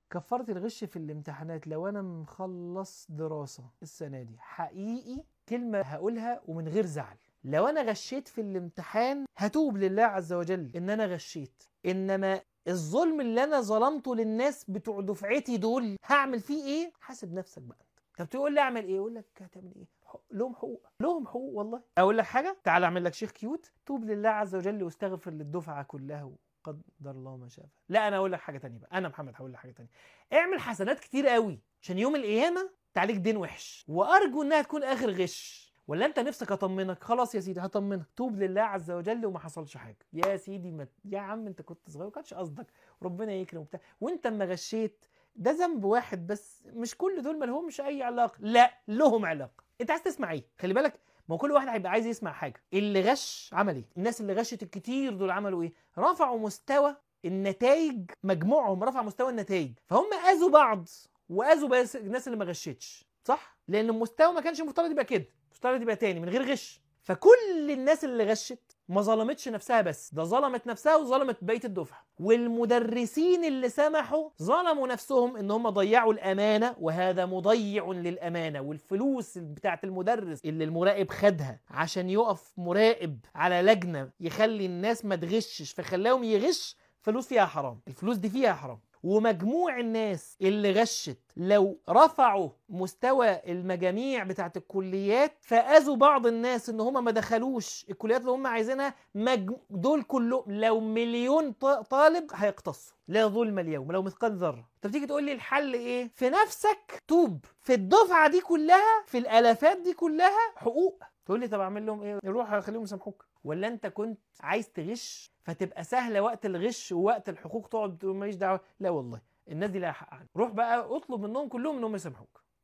كفاره الغش في الامتحانات لو انا مخلص دراسه السنه دي حقيقي كلمه هقولها ومن غير زعل لو انا غشيت في الامتحان هتوب لله عز وجل ان انا غشيت انما الظلم اللي انا ظلمته للناس بتوع دفعتي دول هعمل فيه ايه حاسب نفسك بقى انت طب تقول لي اعمل ايه اقول لك هتعمل ايه حق- لهم حقوق لهم حقوق والله اقول لك حاجه تعال اعمل لك شيخ كيوت توب لله عز وجل واستغفر للدفعه كلها قدر الله ما شاء فعل. لا انا اقول لك حاجه تانية بقى انا محمد هقول لك حاجه تانية اعمل حسنات كتير قوي عشان يوم القيامه تعليك دين وحش وارجو انها تكون اخر غش ولا انت نفسك اطمنك خلاص يا سيدي هطمنك توب لله عز وجل وما حصلش حاجه يا سيدي ما يا عم انت كنت صغير ما كانش قصدك ربنا يكرم وبتاع وانت اما غشيت ده ذنب واحد بس مش كل دول ما لهمش اي علاقه لا لهم علاقه انت عايز تسمع ايه خلي بالك ما هو كل واحد هيبقى عايز يسمع حاجه اللي غش عمل ايه الناس اللي غشت الكتير دول عملوا ايه رفعوا مستوى النتائج مجموعهم رفع مستوى النتائج فهم اذوا بعض واذوا بس الناس اللي ما غشتش صح لان المستوى ما كانش المفترض يبقى كده المفترض يبقى تاني من غير غش فكل الناس اللي غشت ما ظلمتش نفسها بس ده ظلمت نفسها وظلمت بقيه الدفعه والمدرسين اللي سمحوا ظلموا نفسهم ان هم ضيعوا الامانه وهذا مضيع للامانه والفلوس بتاعه المدرس اللي المراقب خدها عشان يقف مراقب على لجنه يخلي الناس ما تغشش فخلاهم يغش فلوس فيها حرام الفلوس دي فيها حرام ومجموع الناس اللي غشت لو رفعوا مستوى المجاميع بتاعت الكليات فاذوا بعض الناس ان هم ما دخلوش الكليات اللي هم عايزينها مج... دول كلهم لو مليون ط- طالب هيقتصوا لا ظلم اليوم لو مثقال ذره طب تيجي تقول لي الحل ايه في نفسك توب في الدفعه دي كلها في الالافات دي كلها حقوق تقول لي طب اعمل لهم ايه روح اخليهم يسامحوك ولا انت كنت عايز تغش فتبقى سهله وقت الغش ووقت الحقوق تقعد تقول ماليش دعوه لا والله الناس دي لها حق عنك روح بقى اطلب منهم كلهم انهم يسامحوك